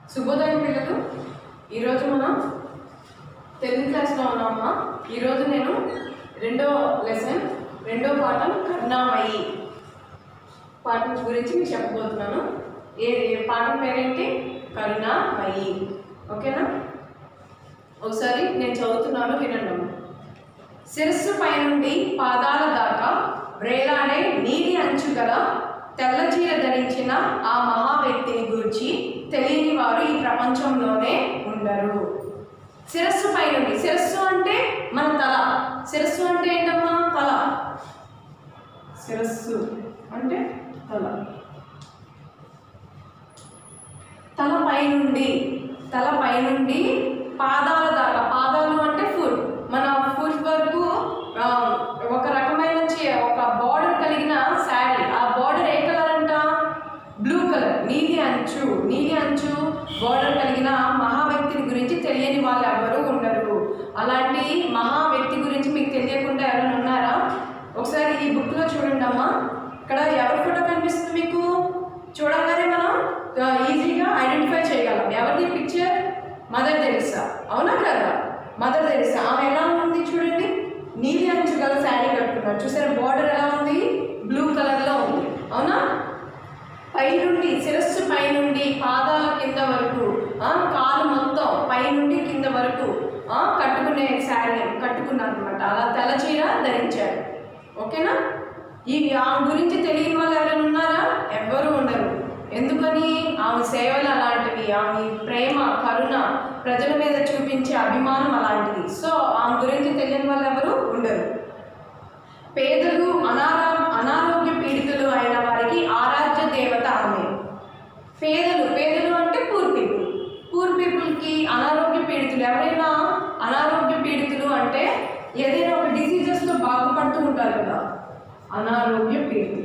శుభోదయం పిల్లలు ఈరోజు మనం తెలుగు క్లాస్లో ఉన్నామా ఈరోజు నేను రెండో లెసన్ రెండో పాఠం కరుణామయి పాఠం గురించి మీకు చెప్పబోతున్నాను ఏ ఏ పాఠం పేరేంటి కరుణామయి ఓకేనా ఒకసారి నేను చదువుతున్నాను వినండి అమ్మా. శిరస్సు పైనుండి పాదాల దాకా వ్రేలాడే నీలి అంచు గల తెల్ల చీర ధరించిన ఆ మహా వ్యక్తిని గూర్చి తెలియని వారు ఈ ప్రపంచంలోనే ఉండరు శిరస్సు పైనుండి శిరస్సు అంటే మన తల శిరస్సు అంటే ఏంటమ్మా తల శిరస్సు అంటే తల తల పైనుండి తల పైనుండి పాదాల దాకా పాదాలు అంటే ఫుట్ మన ఫుట్ వరకు ఆ, ఒక రకమైన చే- ఒక బార్డర్ కలిగిన శారీ ఆ బార్డర్ ఏ కలర్ అంట బ్లూ కలర్ నీలి అంచు నీలి అంచు బార్డర్ కలిగిన మహా వ్యక్తిని గురించి తెలియని వాళ్ళు ఎవరు ఉండరు అలాంటి మహా వ్యక్తి గురించి మీకు తెలియకుండా ఎవరైనా ఉన్నారా ఒకసారి ఈ బుక్లో చూడండి అమ్మా ఇక్కడ ఎవరి ఫోటో కనిపిస్తుంది మీకు చూడగానే మనం ఆ, ఈజీగా ఐడెంటిఫై చేయగలం ఎవరిది పిక్చర్ మదర్ తెరిసా అవునా కదా మదర్ తెరిసా ఆమె ఎలా ఉంది చూడండి నీలి అంచు గల శారీ కట్టుకున్నారు చూసారా బార్డర్ ఎలా ఉంది బ్లూ కలర్లో ఉంది అవునా పైనుండి శిరస్సు పైనుండి పాదాల కింద వరకు ఆ, కాలు మొత్తం పైనుండి కింద వరకు ఆ, కట్టుకునే శారీ కట్టుకున్నారు అనమాట అలా తెల్ల చీర ధరించారు ఓకేనా ఇవి ఆమె గురించి తెలియని వాళ్ళు ఎవరైనా ఉన్నారా ఎవ్వరూ ఉండరు ఎందుకని ఆమె సేవలు అలాంటివి ఆమె ప్రేమ కరుణ ప్రజల మీద చూపించే అభిమానం అలాంటిది సో ఆమె గురించి తెలియని వాళ్ళు ఎవరు ఉండరు పేదలు అనారా అనారోగ్య పీడితులు అయిన వారికి ఆరాధ్య దేవత ఆమె పేదలు పేదలు అంటే పూర్ పీపుల్ పూర్ పీపుల్కి అనారోగ్య పీడితులు ఎవరైనా అనారోగ్య పీడితులు అంటే ఏదైనా ఒక డిసీజెస్తో బాగుపడుతూ ఉంటారు కదా అనారోగ్య పీడితులు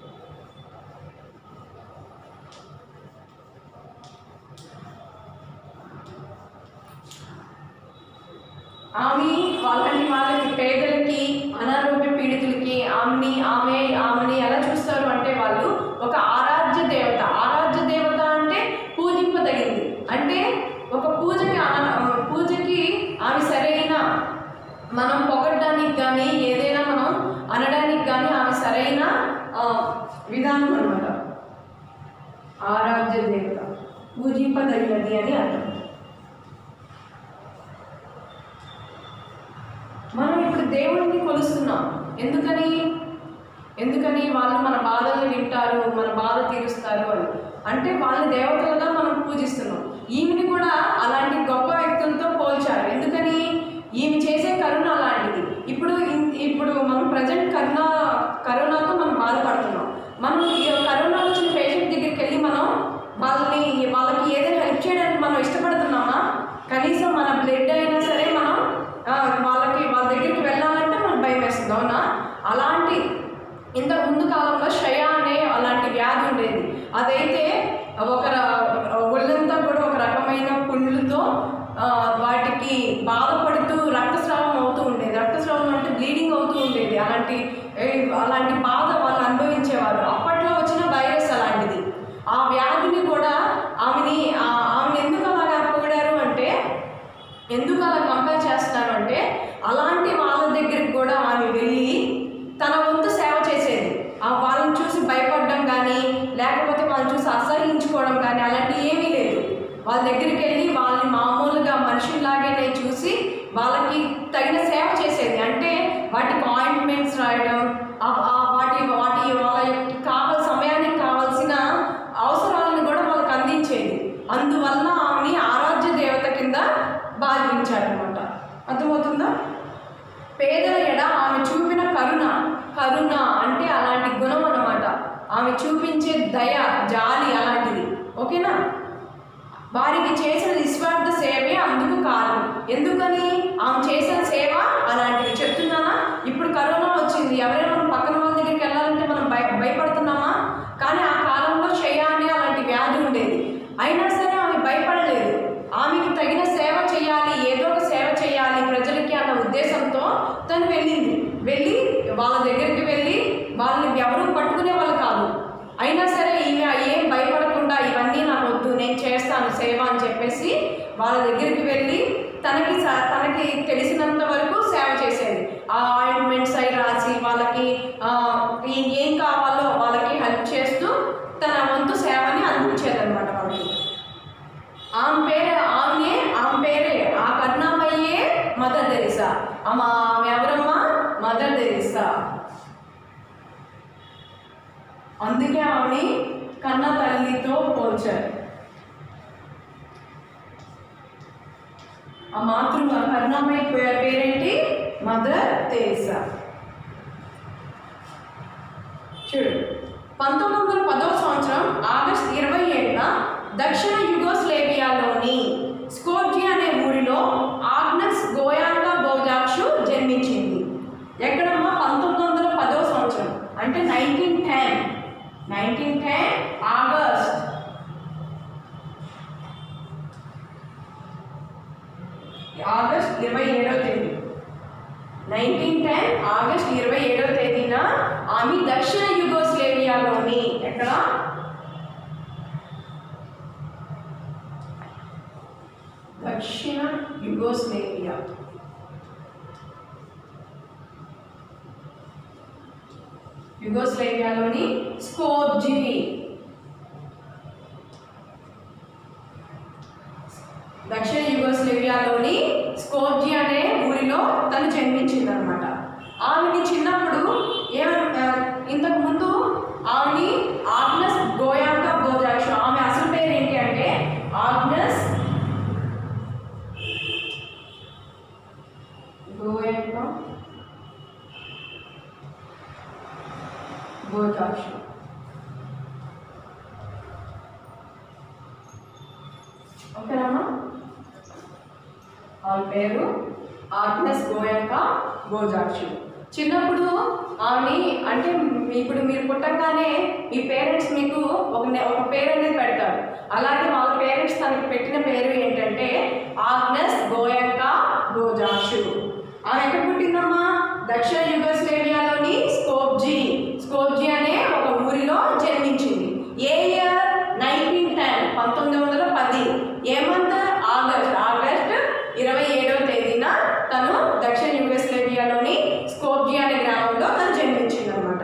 ఆమె వాళ్ళని వాళ్ళకి పేదలకి అనారోగ్య పీడితులకి ఆమెని ఆమె ఆమెని ఎలా చూస్తారు అంటే వాళ్ళు ఒక ఆరాధ్య దేవత ఆరాధ్య దేవత అంటే పూజింపదగింది అంటే ఒక పూజకి అన- పూజకి ఆమె సరైన మనం పొగడ్డానికి కానీ ఏదైనా మనం అనడానికి కానీ ఆమె సరైన ఆ, విధానం అనమాట ఆరాధ్య దేవత పూజింపదగినది అని అర్థం మనం ఇప్పుడు దేవుడిని కొలుస్తున్నాం ఎందుకని ఎందుకని వాళ్ళు మన బాధల్ని వింటారు మన బాధ తీరుస్తారు అని అంటే వాళ్ళని దేవతలుగా మనం పూజిస్తున్నాం ఈమెని కూడా అలాంటి గొప్ప వ్యక్తులతో పోల్చారు ఎందుకని ఈమె చేసే కరుణ అలాంటిది ఇప్పుడు ఇన్- ఇప్పుడు మనం ప్రజెంట్ కరోనా కరోనాతో మనం బాధపడుతున్నాం మనం ఈ కరోనా వచ్చిన పేషెంట్ దగ్గరికి వెళ్ళి మనం వాళ్ళని వాళ్ళకి ఏదైనా హెల్ప్ చేయడానికి మనం ఇష్టపడుతున్నామా కనీసం మన బ్లడ్ అయినా సరే మనం ఆ, వాళ్ళకి వాళ్ళ దగ్గరికి వెళ్ళాలంటే మనకు భయం వేస్తుంది అవునా అలాంటి ఇంత ముందు కాలంలో క్షయ అనే అలాంటి వ్యాధి ఉండేది అదైతే ఒక ర- ఒళ్ళంతా కూడా ఒక రకమైన పుండ్లతో ఆ, వాటికి బాధపడుతూ రక్తస్రావం అవుతూ ఉండేది రక్తస్రావం అంటే బ్లీడింగ్ అవుతూ ఉండేది అలాంటి ఏ, అలాంటి బాధ వాళ్ళు అనుభవించేవారు అప్పట్లో వచ్చిన వైరస్ అలాంటిది ఆ వ్యాధిని కూడా ఆమెని ఆ- ఆమెను ఎందుకు అలాగా పొగిడారు అంటే ఎందుకు అలా కంపేర్ చేస్తున్నారు అంటే అలాంటి వాళ్ళ దగ్గరికి కూడా ఆమె వెళ్ళి తన వంతు సేవ చేసేది ఆ వాళ్ళని చూసి భయపడడం కానీ లేకపోతే వాళ్ళని చూసి అసహించుకోవడం కానీ అలాంటివి ఏమీ లేదు వాళ్ళ దగ్గరికి వెళ్ళి వాళ్ళని మామూలుగా మనుషుల్లాగానే చూసి వాళ్ళకి తగిన సేవ చేసేది అంటే వాటికి ఆయింట్మెంట్స్ రాయడం ఆ- ఆ వాటి వాటి వాళ్ళకి కావాల సమయానికి కావాల్సిన అవసరాలను కూడా వాళ్ళకి అందించేది అందువల్ల ఆమెని ఆరాధ్య దేవత కింద భావించారనమాట అర్థమవుతుందా పేదల ఎడ ఆమె చూపిన కరుణ కరుణ అంటే అలాంటి గుణం అన్నమాట ఆమె చూపించే దయ జాలి అలాంటిది ఓకేనా వారికి చేసిన నిస్వార్థ సేవే అందుకు కారణం ఎందుకని ఆమె చేసిన సేవ అలాంటిది చెప్తున్నానా ఇప్పుడు కరోనా వచ్చింది ఎవరైనా మనం పక్కన వాళ్ళ దగ్గరికి వెళ్ళాలంటే మనం భయ భయపడుతున్నామా కానీ ఆ కాలంలో క్షయ అనే అలాంటి వ్యాధి ఉండేది అయినా సరే ఆమె భయపడలేదు ఆమెకి తగిన సేవ చేయాలి ఏదో ఒక సేవ చేయాలి ప్రజలకి అన్న ఉద్దేశంతో తను వెళ్ళింది వెళ్ళి వాళ్ళ దగ్గరికి వెళ్ళి వాళ్ళని ఎవరు పట్టుకునే వాళ్ళు కాదు అయినా సరే ఈమె ఏం భయపడకుండా ఇవన్నీ నాకు వద్దు నేను చేస్తాను సేవ సేవ అని చెప్పేసి వాళ్ళ దగ్గరికి వెళ్ళి తనకి స- తనకి తెలిసినంత వరకు సేవ చేసేది ఆ ఆయింట్మెంట్స్ అవి రాసి వాళ్ళకి ఆ, ఏ- ఏం కావాలో వాళ్ళకి హెల్ప్ చేస్తూ తన వంతు సేవని అందించేదన్నమాట వాళ్ళకి ఆమె పేరు ఆమె ఆమె పేరే ఆ కరుణామయ్యే మదర్ తెరిసా ఆమె ఆమె ఎవరమ్మా మదర్ తెరిసా అందుకే ఆమెని కన్న తల్లితో పోల్చారు ఆ మాతృ కరుణామయ్య పే- పేరేంటి మదర్ తెరిసా చూడు పంతొమ్మిది వందల పదవ సంవత్సరం ఆగస్ట్ ఇరవై ఏడున దక్షిణ యుగోస్లేవియాలోని స్కోర్జి అనే ఊరిలో ఆగ్నస్ గోయాంగా బోజాక్షు జన్మించింది ఎక్కడమ్మా పంతొమ్మిది వందల పదవ సంవత్సరం అంటే nineteen ten nineteen ten August August ఇరవై ఏడవ తేదీ నైన్టీన్ టెన్ ఆగస్ట్ ఇరవై ఏడవ తేదీన ఆమె దక్షిణ యుగోస్లేవియాలోని ఎక్కడ దక్షిణ యుగోస్లేవియా యుగోస్లేవియాలోని స్కోర్జి దక్షిణ యుగోస్లేవియాలోని స్కోర్జి అనే ఊరిలో తను జన్మించిందనమాట ఆమెని చిన్నప్పుడు ఏమ ఆ, ఇంతకు ముందు ఆమెని ఆగ్నస్ గోయాంక గోజాక్ష ఆమె అసలు పేరు ఏంటి అంటే ఆగ్నస్ గోయాంక గోజాక్ష ఓకేనమ్మా ఆమె పేరు ఆగ్నెస్ గోయంక గోజాక్షు చిన్నప్పుడు ఆమెని అంటే ఇప్పుడు మీరు పుట్టగానే మీ పేరెంట్స్ మీకు ఒక నే- ఒక పేరు అనేది పెడతారు అలాగే వాళ్ళ పేరెంట్స్ తనకి పెట్టిన పేరు ఏంటంటే ఆగ్నెస్ గోయంక గోజాక్షు ఆమె ఎక్కడ పుట్టిందమ్మా దక్షిణ యుగోస్లేవియాలోని స్కోప్జీ స్కోప్జీ అనే ఒక ఊరిలో జన్మించింది ఏ ఇయర్ నైన్టీన్ టెన్ పంతొమ్మిది వందల పది ఏ మంత్ ఆగస్ట్ ఆగస్ట్ ఇరవై ఏడవ తేదీన తను దక్షిణ యుగస్లేవియాలోని స్కోప్జీ అనే గ్రామంలో తను జన్మించిందనమాట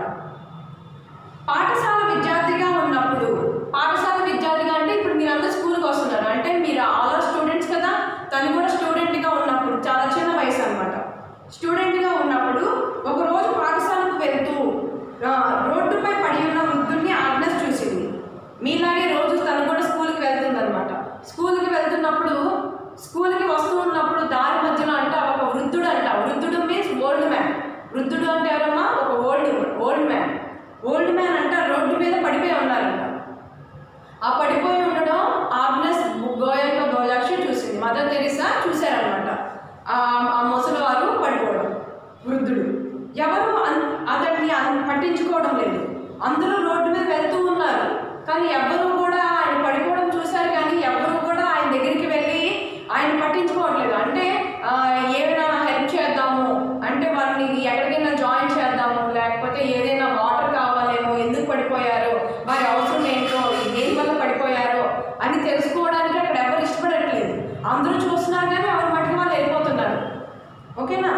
పాఠశాల విద్యార్థిగా ఉన్నప్పుడు పాఠశాల విద్యార్థిగా అంటే ఇప్పుడు మీరందరూ స్కూల్కి వస్తున్నారు అంటే మీరు ఆల్ ఆర్ స్టూడెంట్స్ కదా తను కూడా స్టూడెంట్గా ఉన్నప్పుడు చాలా చిన్న వయసు అనమాట స్టూడెంట్గా ఉన్నప్పుడు ఒక రోజు పాఠశాలకు వెళ్తూ ఆ, రోడ్డుపై పడి ఉన్న వృద్ధుడిని ఆగ్నస్ చూసింది మీలాగే రోజు తను కూడా స్కూల్కి వెళ్తుందనమాట స్కూల్కి వెళ్తున్నప్పుడు స్కూల్కి వస్తూ ఉన్నప్పుడు దారి మధ్యలో అంట ఒక వృద్ధుడు అంట వృద్ధుడు మీన్స్ ఓల్డ్ మ్యాన్ వృద్ధుడు అంటే ఎవరమ్మా ఒక old old man old man అంట రోడ్డు మీద పడిపోయి ఉన్నారంట ఆ పడిపోయి ఉండడం ఆగ్నెస్ గోయక గోజాక్షి చూసింది మదర్ తెరిసా చూశారనమాట ఆ ఆ ముసలివారు పడిపోవడం వృద్ధుడు ఎవరు అన్- అతన్ని అన్- పట్టించుకోవడం లేదు అందరూ రోడ్డు మీద వెళ్తూ ఉన్నారు కానీ ఎవరు కూడా ఆయన పడిపోవడం చూశారు కానీ ఎవరు కూడా ఆయన దగ్గరికి వెళ్ళి ఆయన పట్టించుకోవట్లేదు అంటే ఆ, ఏమైనా హెల్ప్ చేద్దాము అంటే వారిని ఎక్కడికైనా జాయిన్ చేద్దాము లేకపోతే ఏదైనా వాటర్ కావాలేమో ఎందుకు పడిపోయారో వారి అవసరం ఏంటో దేని వల్ల పడిపోయారో అని తెలుసుకోవడానికి అక్కడ ఎవరు ఇష్టపడట్లేదు అందరూ చూస్తున్నారు కానీ ఎవరి మట్టుకు వాళ్ళు వెళ్ళిపోతున్నారు ఓకేనా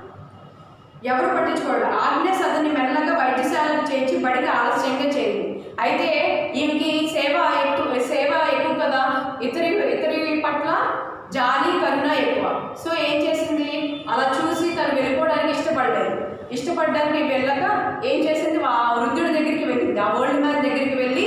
ఎవరు పట్టించుకోవాలి ఆగ్నేస్ అతన్ని మెల్లగా వైద్యశాలకు చేర్చి బడికి ఆలస్యంగా చేరింది అయితే ఈమెకి సేవ ఎక్కువ సేవ ఎక్కువ కదా ఇతరి ఇతరి పట్ల జాలి కరుణ ఎక్కువ సో ఏం చేసింది అలా చూసి తను వెళ్ళిపోవడానికి ఇష్టపడలేదు ఇష్టపడడానికి వెళ్ళక ఏం చేసింది ఆ వృద్ధుడి దగ్గరికి వెళ్ళింది ఆ ఓల్డ్ మ్యాన్ దగ్గరికి వెళ్ళి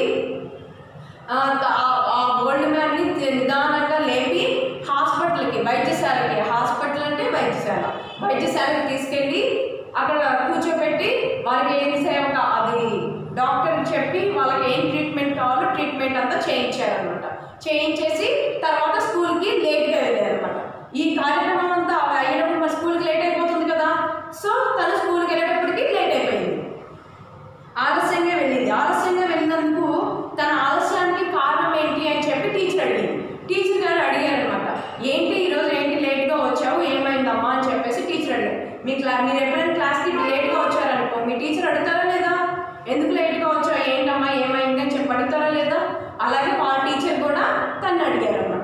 ఆ త- ఆ- ఆ ఓల్డ్ మ్యాన్ని నిదానంగా లేపి హాస్పిటల్కి వైద్యశాలకి హాస్పిటల్ అంటే వైద్యశాల వైద్యశాలకి తీసుకెళ్ళి అక్కడ కూర్చోబెట్టి వాళ్ళకి ఏం సేవ కా- అది డాక్టర్ చెప్పి వాళ్ళకి ఏం ట్రీట్మెంట్ కావాలో ట్రీట్మెంట్ అంతా చేయించారనమాట చేయించేసి తర్వాత స్కూల్కి లేట్గా వెళ్ళారనమాట ఈ కార్యక్రమం అంతా అయినప్పుడు మరి స్కూల్కి లేట్ అయిపోతుంది కదా సో తను స్కూల్కి వెళ్ళేటప్పటికి లేట్ అయిపోయింది ఆలస్యంగా వెళ్ళింది ఆలస్యంగా వెళ్ళినందుకు తన ఆలస్యానికి కారణం ఏంటి అని చెప్పి టీచర్ అడిగింది టీచర్ గారు అడిగారు అనమాట ఏంటి ఈరోజు ఏంటి లేట్గా వచ్చావు ఏమైందమ్మా అని చెప్పేసి టీచర్ అడిగారు మీ క్లా మీరు ఎప్పుడైనా క్లాస్కి లేట్గా వచ్చారనుకో మీ టీచర్ అడుగుతారా లేదా ఎందుకు లేట్గా వచ్చావు ఏంటమ్మా ఏమైంది అని చెప్పి అడుగుతారా లేదా అలాగే వాళ్ళ టీచర్ కూడా తను అడిగారు అనమాట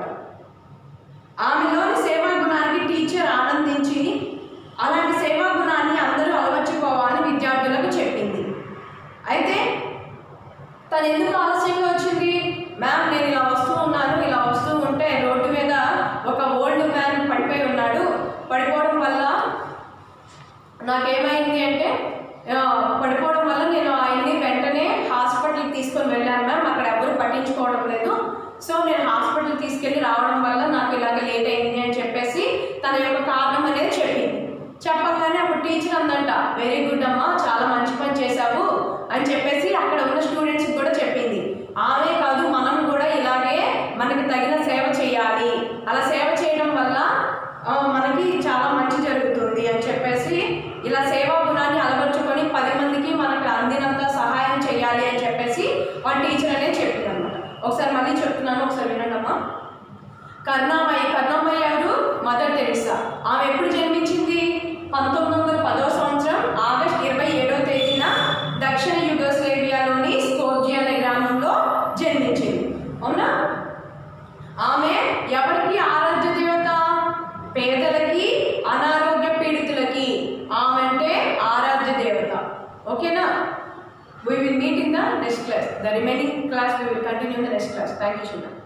హాస్పిటల్ తీసుకెళ్ళి రావడం వల్ల నాకు ఇలాగ లేట్ అయింది అని చెప్పేసి తన యొక్క కారణం అనేది చెప్పింది చెప్పగానే అప్పుడు టీచర్ అందంట వెరీ గుడ్ అమ్మా చాలా మంచి పని చేశావు అని చెప్పేసి అక్కడ ఉన్న స్టూడెంట్స్కి కూడా చెప్పింది ఆమె కాదు మనం కూడా ఇలాగే మనకి తగిన సేవ చేయాలి అలా సేవ చేయడం వల్ల ఆ, మనకి చాలా మంచి జరుగుతుంది అని చెప్పేసి ఇలా సేవా గుణాన్ని అలవర్చుకొని పది మందికి మనకు అందినంత సహాయం చేయాలి అని చెప్పేసి వాళ్ళ టీచర్ అనేది చెప్పింది అనమాట ఒకసారి మళ్ళీ చెప్తున్నాను ఒకసారి వినండి అమ్మా కరుణామయ్య కరుణామయ్య ఎవరు మదర్ తెరిసా ఆమె ఎప్పుడు జన్మించింది పంతొమ్మిది వందల పదో సంవత్సరం ఆగస్ట్ ఇరవై ఏడో తేదీన దక్షిణ యుగోస్లేవియాలోని స్కోర్జి అనే గ్రామంలో జన్మించింది అవునా ఆమె ఎవరికి ఆరాధ్య దేవత పేదలకి అనారోగ్య పీడితులకి ఆమె అంటే ఆరాధ్య దేవత ఓకేనా we will meet in the next class the remaining class we will continue in the next class thank you Shuna.